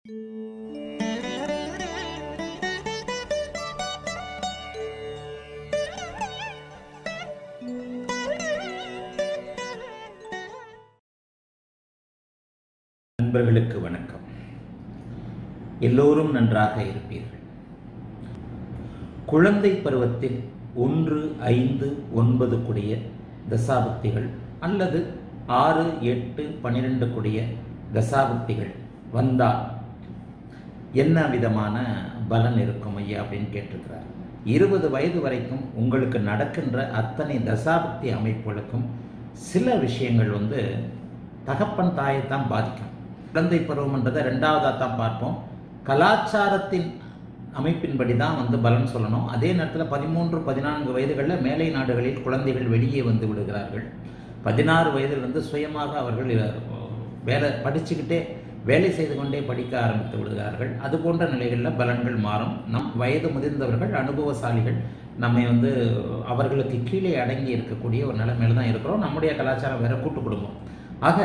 நண்பர்களுக்கு வணக்கம் எல்லோரும் நன்றாக இருப்பீர்கள் குழந்தை பருவத்தில் ஒன்று ஐந்து ஒன்பது கூடிய தசாபக்திகள் அல்லது ஆறு எட்டு பன்னிரெண்டு கூடிய தசாபக்திகள் வந்தால் என்ன விதமான பலன் இருக்கும் ஐயா அப்படின்னு கேட்டிருக்கிறார் இருபது வயது வரைக்கும் உங்களுக்கு நடக்கின்ற அத்தனை தசாபக்தி அமைப்புகளுக்கும் சில விஷயங்கள் வந்து தகப்பன் தாயைத்தான் பாதிக்கும் குழந்தை பருவம்ன்றதை ரெண்டாவதாக தான் பார்ப்போம் கலாச்சாரத்தின் அமைப்பின்படி தான் வந்து பலன் சொல்லணும் அதே நேரத்தில் பதிமூன்று பதினான்கு வயதுகளில் மேலை நாடுகளில் குழந்தைகள் வெளியே வந்து விடுகிறார்கள் பதினாறு வயதிலிருந்து சுயமாக அவர்கள் வேலை படிச்சுக்கிட்டே வேலை செய்து கொண்டே படிக்க ஆரம்பித்து விடுகிறார்கள் அது போன்ற நிலைகளில் பலன்கள் மாறும் நம் வயது முதிர்ந்தவர்கள் அனுபவசாலிகள் நம்மை வந்து அவர்களுக்கு கீழே அடங்கி இருக்கக்கூடிய ஒரு நிலைமையில தான் இருக்கிறோம் நம்முடைய கலாச்சாரம் வேற கூட்டு குடும்பம் ஆக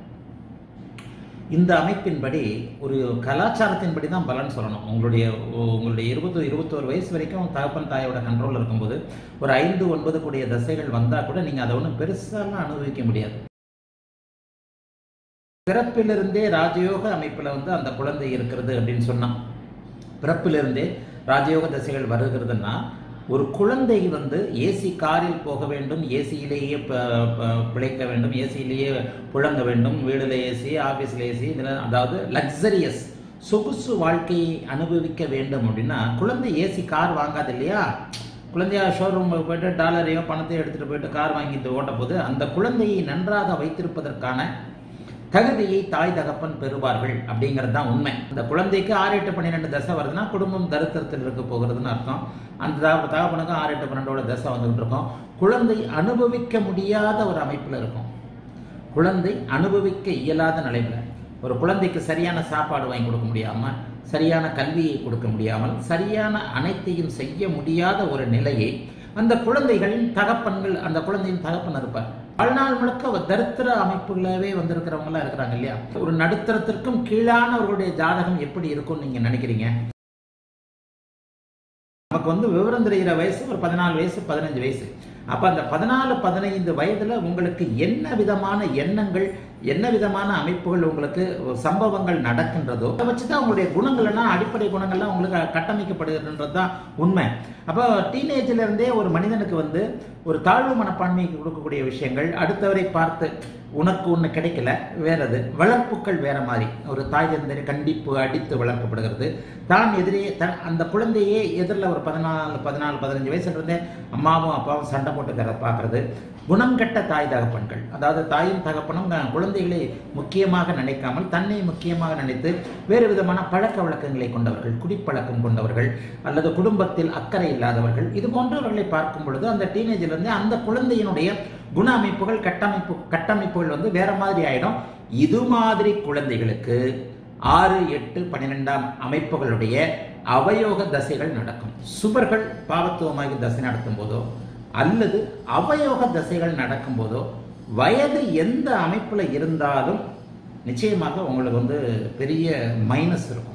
இந்த அமைப்பின்படி ஒரு கலாச்சாரத்தின்படி தான் பலன் சொல்லணும் உங்களுடைய உங்களுடைய இருபது இருபத்தோரு வயசு வரைக்கும் தகப்பன் தாயோட கண்ட்ரோல் இருக்கும்போது ஒரு ஐந்து ஒன்பது கூடிய தசைகள் வந்தால் கூட நீங்கள் அதை ஒன்றும் பெருசாலாம் அனுபவிக்க முடியாது பிறப்பிலிருந்தே ராஜயோக அமைப்பில் வந்து அந்த குழந்தை இருக்கிறது அப்படின்னு சொன்னான் பிறப்பிலிருந்தே ராஜயோக தசைகள் வருகிறதுனா ஒரு குழந்தை வந்து ஏசி காரில் போக வேண்டும் ஏசியிலேயே பிழைக்க வேண்டும் ஏசியிலேயே புழங்க வேண்டும் வீடுல ஏசி ஆஃபீஸில் ஏசி இதில் அதாவது லக்ஸரியஸ் சொகுசு வாழ்க்கையை அனுபவிக்க வேண்டும் அப்படின்னா குழந்தை ஏசி கார் வாங்காது இல்லையா குழந்தையா ஷோரூம் போயிட்டு டாலரையோ பணத்தையோ எடுத்துகிட்டு போயிட்டு கார் வாங்கிட்டு ஓட்ட போது அந்த குழந்தையை நன்றாக வைத்திருப்பதற்கான தகுதியை தாய் தகப்பன் பெறுவார்கள் அப்படிங்கிறது தான் உண்மை இந்த குழந்தைக்கு ஆறு எட்டு பன்னிரெண்டு தசை வருதுன்னா குடும்பம் தரித்திரத்தில் இருக்க போகிறதுன்னு அர்த்தம் அந்த தகப்பனுக்கும் ஆறு எட்டு பன்னெண்டோட தசை வந்துகிட்டு இருக்கும் குழந்தை அனுபவிக்க முடியாத ஒரு அமைப்பில் இருக்கும் குழந்தை அனுபவிக்க இயலாத நிலையில் ஒரு குழந்தைக்கு சரியான சாப்பாடு வாங்கி கொடுக்க முடியாமல் சரியான கல்வியை கொடுக்க முடியாமல் சரியான அனைத்தையும் செய்ய முடியாத ஒரு நிலையை அந்த குழந்தைகளின் தகப்பன்கள் அந்த குழந்தையின் தகப்பன் இருப்பார் வாழ்நாள் முழுக்க தரித்திர அமைப்புகளாவே வந்திருக்கிறவங்களாம் இருக்கிறாங்க இல்லையா ஒரு நடுத்தரத்திற்கும் கீழானவர்களுடைய ஜாதகம் எப்படி இருக்கும்னு நீங்க நினைக்கிறீங்க நமக்கு வந்து விவரம் தெரிகிற வயசு ஒரு பதினாலு வயசு பதினஞ்சு வயசு அப்ப அந்த பதினாலு பதினைந்து வயதுல உங்களுக்கு என்ன விதமான எண்ணங்கள் என்ன விதமான அமைப்புகள் உங்களுக்கு சம்பவங்கள் நடக்கின்றதோ அதை வச்சுதான் உங்களுடைய குணங்கள் எல்லாம் அடிப்படை குணங்கள்லாம் உங்களுக்கு கட்டமைக்கப்படுகின்றது தான் உண்மை அப்போ டீனேஜ்ல இருந்தே ஒரு மனிதனுக்கு வந்து ஒரு தாழ்வு மனப்பான்மைக்கு கொடுக்கக்கூடிய விஷயங்கள் அடுத்தவரை பார்த்து உனக்கு ஒன்று கிடைக்கல வேறது வளர்ப்புகள் வேற மாதிரி ஒரு தாய் தந்தை கண்டிப்பு அடித்து வளர்க்கப்படுகிறது தான் எதிரே தன் அந்த குழந்தையே எதிரில் ஒரு பதினாலு பதினாலு பதினஞ்சு வயசுல இருந்தே அம்மாவும் அப்பாவும் சண்டை போட்டுக்கிறத பார்க்கறது குணம் கெட்ட தாய் தகப்பன்கள் அதாவது தாயும் தகப்பனும் குழந்தைகளை முக்கியமாக நினைக்காமல் தன்னை முக்கியமாக நினைத்து வேறு விதமான பழக்க வழக்கங்களை கொண்டவர்கள் குடிப்பழக்கம் கொண்டவர்கள் அல்லது குடும்பத்தில் அக்கறை இல்லாதவர்கள் இது போன்றவர்களை பார்க்கும் பொழுது அந்த டீனேஜிலிருந்து அந்த குழந்தையினுடைய குண அமைப்புகள் கட்டமைப்பு கட்டமைப்புகள் வந்து வேற மாதிரி ஆயிடும் இது மாதிரி குழந்தைகளுக்கு ஆறு எட்டு பன்னிரெண்டாம் அமைப்புகளுடைய அவயோக தசைகள் நடக்கும் சுபர்கள் பாவத்துவமாகி தசை நடத்தும் போதோ அல்லது அவயோக தசைகள் நடக்கும் போதோ வயது எந்த அமைப்புல இருந்தாலும் நிச்சயமாக உங்களுக்கு வந்து பெரிய மைனஸ் இருக்கும்